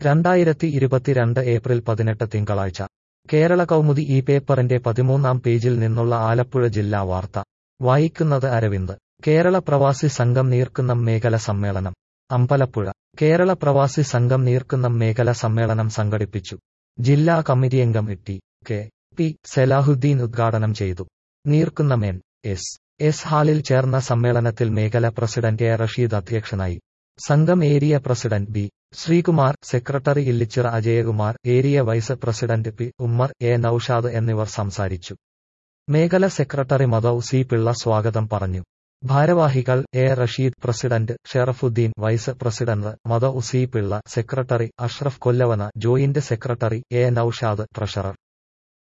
രണ്ടായിരത്തി ഇരുപത്തിരണ്ട് ഏപ്രിൽ പതിനെട്ട് തിങ്കളാഴ്ച കേരള കൗമുദി ഈ പേപ്പറിന്റെ പതിമൂന്നാം പേജിൽ നിന്നുള്ള ആലപ്പുഴ ജില്ലാ വാർത്ത വായിക്കുന്നത് അരവിന്ദ് കേരള പ്രവാസി സംഘം നീർക്കുന്നം മേഖല സമ്മേളനം അമ്പലപ്പുഴ കേരള പ്രവാസി സംഘം നീർക്കുന്നം മേഖല സമ്മേളനം സംഘടിപ്പിച്ചു ജില്ലാ കമ്മിറ്റിയംഗം ടി കെ പി സലാഹുദ്ദീൻ ഉദ്ഘാടനം ചെയ്തു നീർക്കുന്നം എൻ എസ് എസ് ഹാളിൽ ചേർന്ന സമ്മേളനത്തിൽ മേഖല പ്രസിഡന്റ് എ റഷീദ് അധ്യക്ഷനായി സംഘം area president B Sreekumar secretary Illichira Ajayakumar area vice president P Ummer A Naushad എന്നിവർ സംസാരിച്ചു മേഖല സെക്രട്ടറി മദൌ സി പിള്ള സ്വാഗതം പറഞ്ഞു ഭാരവാഹികൾ A Rasheed president Sherafuddin vice president Madhu C Pillai secretary Ashraf Kollavana joint secretary A Naushad treasurer